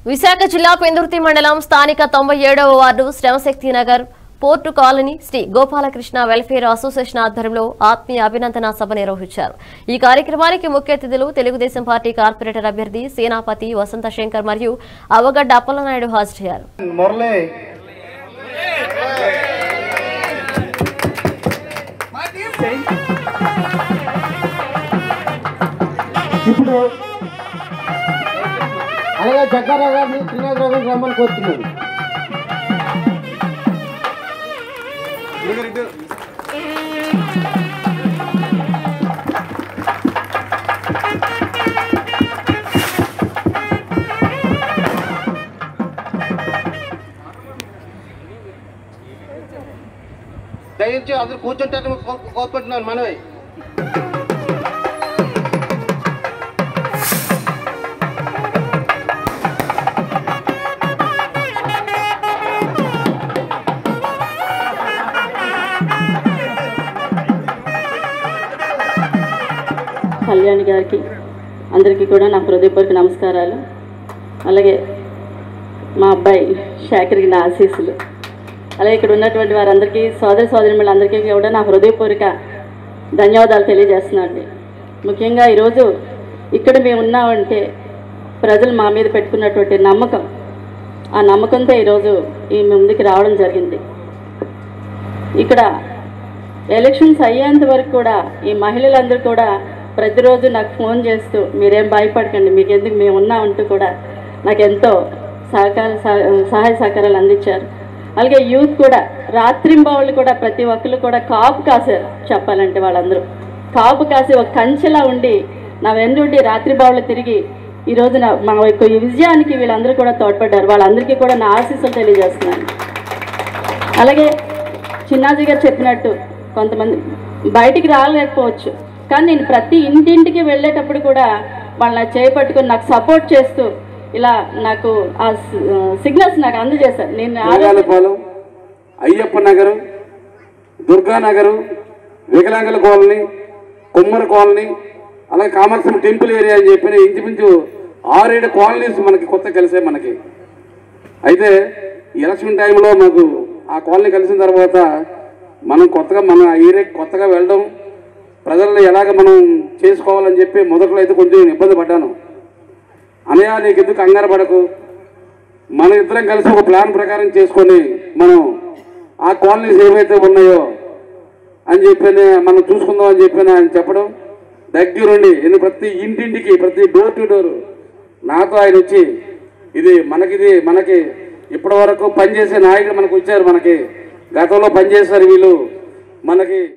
విశాఖ జిల్లా పెందుర్తి మండలం స్థానిక తొంభై ఏడవ ward Shramashakti Nagar port colony Shri Gopalakrishna welfare association ఆధ్వర్యంలో ఆత్మీయ అభినందన సభ నిర్వహించారు ఈ కార్యక్రమానికి ముఖ్య అతిథులు తెలుగుదేశం పార్టీ కార్పొరేటర్ అభ్యర్థి సేనాపతి వసంత శంకర్ మరియు అవగడ్డ అప్పలనాయుడు హాజరయ్యారు మురళి ఇప్పుడు అలాగే జగ్గారావు గారిని త్రినాథరావు గారిని రమ్మని కోరుతున్నాను దయించి అందరూ కూర్చుంటారని కో- కోరుకుంటున్నాను మనమే కళ్యాణి గారికి అందరికీ కూడా నా హృదయపూర్వక నమస్కారాలు అలాగే మా అబ్బాయి శేఖర్కి నా ఆశీస్సులు అలాగే ఇక్కడ ఉన్నటువంటి వారందరికీ సోదర సోదరిమణులందరికీ కూడా నా హృదయపూర్వక ధన్యవాదాలు తెలియజేస్తున్నాను ముఖ్యంగా ఈరోజు ఇక్కడ మేము ఉన్నామంటే ప్రజలు మా మీద పెట్టుకున్నటువంటి నమ్మకం ఆ నమ్మకంతో ఈరోజు ఈ ముందుకు రావడం జరిగింది ఇక్కడ ఎలక్షన్స్ అయ్యేంత వరకు కూడా ఈ మహిళలందరూ కూడా ప్రతిరోజు నాకు ఫోన్ చేస్తూ మీరేం భయపడకండి మీకు ఎందుకు మేము ఉన్నామంటూ కూడా నాకు ఎంతో సహకార సహ- సహాయ సహకారాలు అందించారు అలాగే యూత్ కూడా రాత్రింబావుళ్ళు కూడా ప్రతి ఒక్కరు కూడా కాపు కాసారు చెప్పాలంటే వాళ్ళందరూ కాపు కాసి ఒక కంచెలా ఉండి నా వెన్నుండి రాత్రి బావులు తిరిగి ఈ రోజున మా యొక్క ఈ విజయానికి వీళ్ళందరూ కూడా తోడ్పడ్డారు వాళ్ళందరికీ కూడా నా ఆశీస్సులు తెలియజేస్తున్నాను అలాగే చిన్నాజీ గారు చెప్పినట్టు కొంతమంది బయటికి రాలేకపోవచ్చు కానీ నేను ప్రతి ఇంటింటికి వెళ్ళేటప్పుడు కూడా వాళ్ళని చేపట్టుకొని నాకు సపోర్ట్ చేస్తూ ఇలా నాకు ఆ సిగ్నల్స్ నాకు అందజేశారు నేను ఆ రోజు- దుర్గాలపాలెం అయ్యప్ప నగరు దుర్గా నగరు వికలాంగుల కాలనీ కుమ్మర కాలనీ అలాగే కామర్సం టెంపుల్ ఏరియా అని చెప్పిన ఇంచుమించు ఆరేడు కాలనీస్ మనకి కొత్త కలిసే మనకి అయితే ఈ ఎలక్షన్ టైంలో మాకు ఆ కాలనీ కలిసిన తర్వాత మనం కొత్తగా మన ఏరియా కొత్తగా వెళ్ళడం ప్రజల్ని ఎలాగ మనం చేసుకోవాలని చెప్పి మొదట్లో అయితే కొంచెం ఇబ్బంది పడ్డాను అనయా నీకు ఎందుకు కంగారు పడకు మన ఇద్దరం కలిసి ఒక ప్లాన్ ప్రకారం చేసుకొని మనం ఆ కాలనీస్ ఏవైతే ఉన్నాయో అని చెప్పి మనం చూసుకుందాం అని చెప్పి ఆయన చెప్పడం దగ్గరుండి ఎందుకు ప్రతి ఇంటింటికి ప్రతి డోర్ టు డోర్ నాతో ఆయన వచ్చి ఇది మనకిది మనకి ఇప్పటి వరకు పనిచేసే నాయకులు మనకు వచ్చారు మనకి గతంలో పనిచేశారు వీళ్ళు మనకి